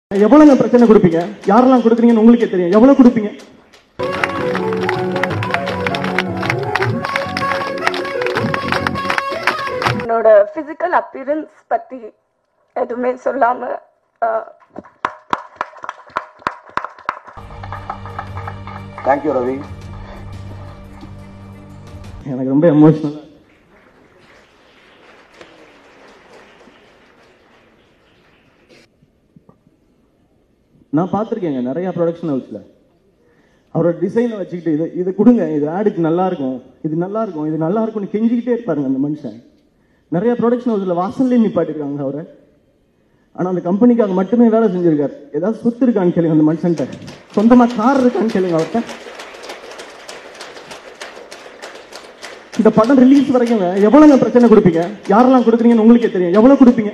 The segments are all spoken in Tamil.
எவ்வளவுங்க பிரச்சனை கொடுப்பீங்க யாரெல்லாம் கொடுக்குறீங்கன்னு உங்களுக்கே தெரியும் எவ்வளவு கொடுப்பீங்க என்னோட பிசிக்கல் அப்பியரன்ஸ் பத்தி எதுவுமே சொல்லாம அஹ், தேங்க்யூ ரவி எனக்கு ரொம்ப எமோஷனல் நான் பார்த்துருக்கேங்க நிறைய ப்ரொடக்ஷன் ஹவுஸில் அவரோட டிசைனை வச்சுக்கிட்டு இது இது கொடுங்க இது ஆடுக்கு நல்லா இருக்கும் இது நல்லா இருக்கும் இது நல்லா இருக்கும்னு கெஞ்சிக்கிட்டே இருப்பாருங்க அந்த மனுஷன் நிறைய ப்ரொடக்ஷன் ஹவுஸில் வாசல்லே நிப்பாட்டிருக்காங்க அவரை ஆனால் அந்த கம்பெனிக்காக மட்டுமே வேலை செஞ்சிருக்காரு ஏதாவது சொத்து இருக்கான்னு கேளுங்க அந்த மனுஷன்ட்ட சொந்தமாக கார் இருக்கான்னு கேளுங்க அவர்கிட்ட இந்த படம் ரிலீஸ் வரைக்கும் எவ்வளவுங்க பிரச்சனை கொடுப்பீங்க யாரெல்லாம் கொடுக்குறீங்கன்னு உங்களுக்கே தெரியும் எவ்வளவு கொடுப்பீங்க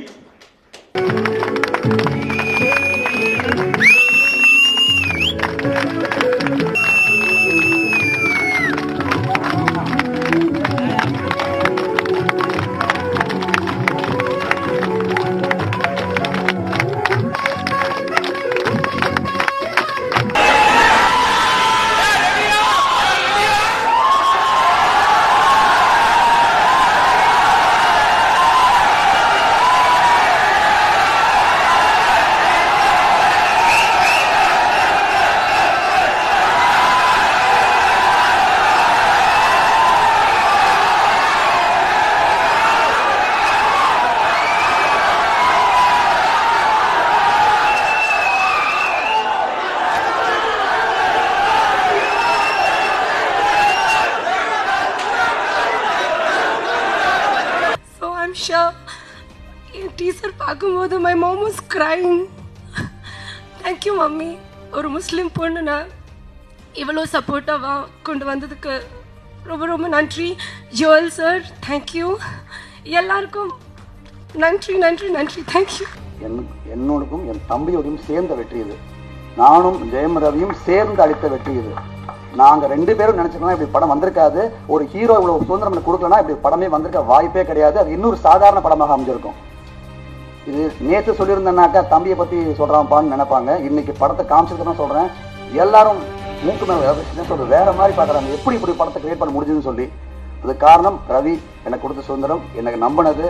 so I'm sure டீசர் பார்க்கும்போது my mom was crying thank you mummy ஒரு முஸ்லீம் பொண்ணுனா இவ்வளோ சப்போர்ட்டாவாக கொண்டு வந்ததுக்கு ரொம்ப ரொம்ப நன்றி ஜுவல் சார் தேங்க்யூ எல்லாருக்கும் நன்றி நன்றி நன்றி தேங்க்யூ என் என்னோடக்கும் என் தம்பியோடையும் சேர்ந்த வெற்றி இது நானும் ஜெயம் ரவியும் சேர்ந்து அளித்த வெற்றி இது நாங்க ரெண்டு பேரும் நினைச்சிருக்கோம் இப்படி படம் வந்திருக்காது ஒரு ஹீரோ இவ்வளவு சுதந்திரம் எனக்கு கொடுக்கலனா இப்படி படமே வந்திருக்க வாய்ப்பே கிடையாது அது இன்னொரு சாதாரண படமாக அமைஞ்சிருக்கும் இது நேத்து சொல்லியிருந்தேன்னாக்கா தம்பியை பத்தி சொல்றான்ப்பான்னு நினைப்பாங்க இன்னைக்கு படத்தை காமிச்சிருக்க தான் சொல்றேன் எல்லாரும் மூக்கு மேல என்ன சொல்றது வேற மாதிரி பாக்குறாங்க எப்படி இப்படி படத்தை கிரியேட் பண்ண முடிஞ்சதுன்னு சொல்லி அது காரணம் ரவி எனக்கு கொடுத்த சுதந்திரம் எனக்கு நம்பினது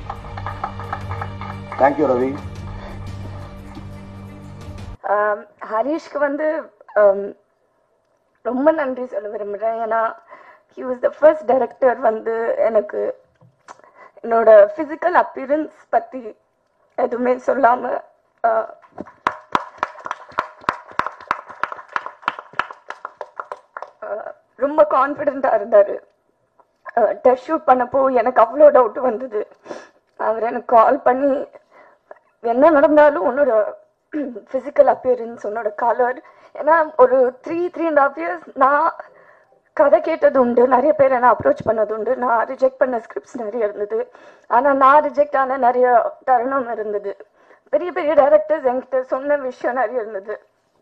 தேங்க்யூ ரவி ஆம், ஹரிஷ்க்கு வந்து ஆம், ரொம்ப நன்றி சொல்ல விரும்புகிறேன் ஏன்னா he was the first director வந்து எனக்கு என்னோட ஃபிசிக்கல் அப்பியரன்ஸ் பற்றி எதுவுமே சொல்லாமல் ரொம்ப கான்ஃபிடென்ட்டாக இருந்தார் டெஸ்ட் ஷூட் பண்ணப்போ எனக்கு அவ்வளோ டவுட் வந்தது அவர் எனக்கு கால் பண்ணி என்ன நடந்தாலும் உன்னோட ஃபிசிக்கல் அப்பியரன்ஸ் உன்னோட கலர் ஏன்னா ஒரு three three and half years நான் கதை கேட்டது உண்டு நிறைய பேர் என்ன அப்ரோச் பண்ணது உண்டு நான் ரிஜெக்ட் பண்ண ஸ்கிரிப்ட்ஸ் நிறைய இருந்தது ஆனால் நான் ரிஜெக்ட் ஆன நிறைய தருணம் இருந்தது பெரிய பெரிய டைரக்டர்ஸ் என்கிட்ட சொன்ன விஷயம் நிறைய இருந்தது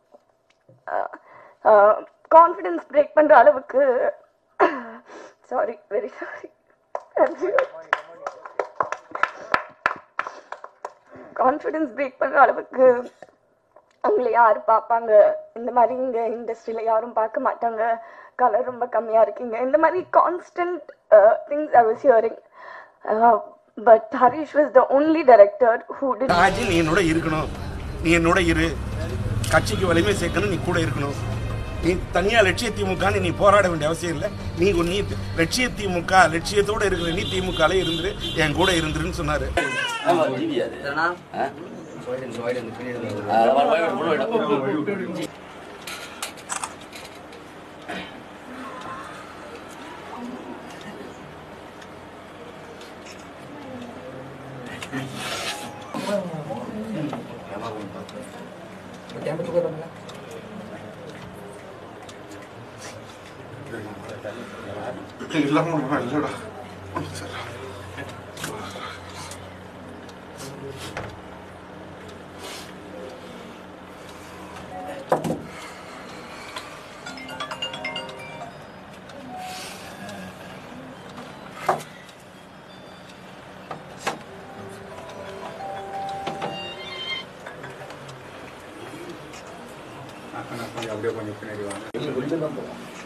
கான்ஃபிடன்ஸ் பிரேக் பண்ணுற அளவுக்கு sorry very sorry confidence break பண்ணுற அளவுக்கு அவங்கள யார் பார்ப்பாங்க இந்த மாதிரி இங்கே இண்டஸ்ட்ரியில் யாரும் பார்க்க மாட்டாங்க கலர் ரொம்ப கம்மியாக இருக்கீங்க இந்த மாதிரி constant things I was hearing but Harish was the only director who did Raji நீ என்னோட இருக்கணும் நீ என்னோட இரு கட்சிக்கு வலிமை சேர்க்கணும் நீ கூட இருக்கணும் நீ தனியா லட்சிய திமுக நீ போராட வேண்டிய அவசியம் இல்லை நீ நீ லட்சிய திமுக லட்சியத்தோட இருக்கிற நீ திமுக இருந்துரு என் கூட இருந்துருன்னு சொன்னாரு கொஞ்சம் அப்படியே கொஞ்சம் பின்னாடி வாங்க